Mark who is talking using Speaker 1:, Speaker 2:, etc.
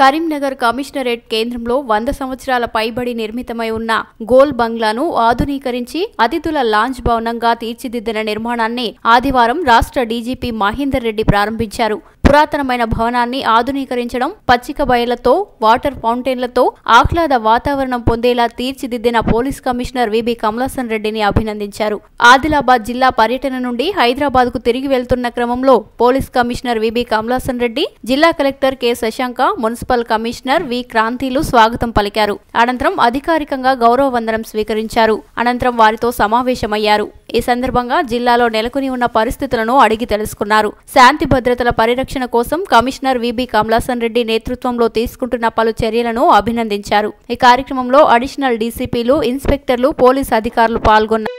Speaker 1: Karimnagar commissionerate కేంద్రంలో వంద సంవత్సరాల పైబడి నిర్మితమై ఉన్న గోల్ బంగ్లాను ఆధునీకరించి అతిథుల లాంజ్ భవనంగా తీర్చిదిద్దిన నిర్మాణాన్ని ఆదివారం రాష్ట్ర డీజీపీ మహేందర్ రెడ్డి ప్రారంభించారు పురాతనమైన భవనాన్ని ఆధునీకరించడం పచ్చిక బయలతో వాటర్ ఫౌంటైన్లతో ఆహ్లాద వాతావరణం పొందేలా తీర్చిదిద్దిన పోలీస్ కమిషనర్ విబి కమలాసన్ రెడ్డిని అభినందించారు ఆదిలాబాద్ జిల్లా పర్యటన నుండి హైదరాబాద్ కు తిరిగి వెళ్తున్న క్రమంలో police commissioner VB Kamalasan Reddy జిల్లా collector K Sashanka municipal commissioner V క్రాంతిలు స్వాగతం పలికారు అనంతరం అధికారికంగా గౌరవ వందనం స్వీకరించారు అనంతరం వారితో సమావేశమయ్యారు ఈ సందర్భంగా జిల్లాలో నెలకొని ఉన్న పరిస్థితులను అడిగి తెలుసుకున్నారు శాంతి భద్రతల పరిరక్షణ కోసం కమిషనర్ విబి కమలాసన్ రెడ్డి నేతృత్వంలో తీసుకుంటున్న పలు చర్యలను అభినందించారు ఈ కార్యక్రమంలో అడిషనల్ డీసీపీలు ఇన్స్పెక్టర్లు పోలీస్ అధికారులు పాల్గొన్నారు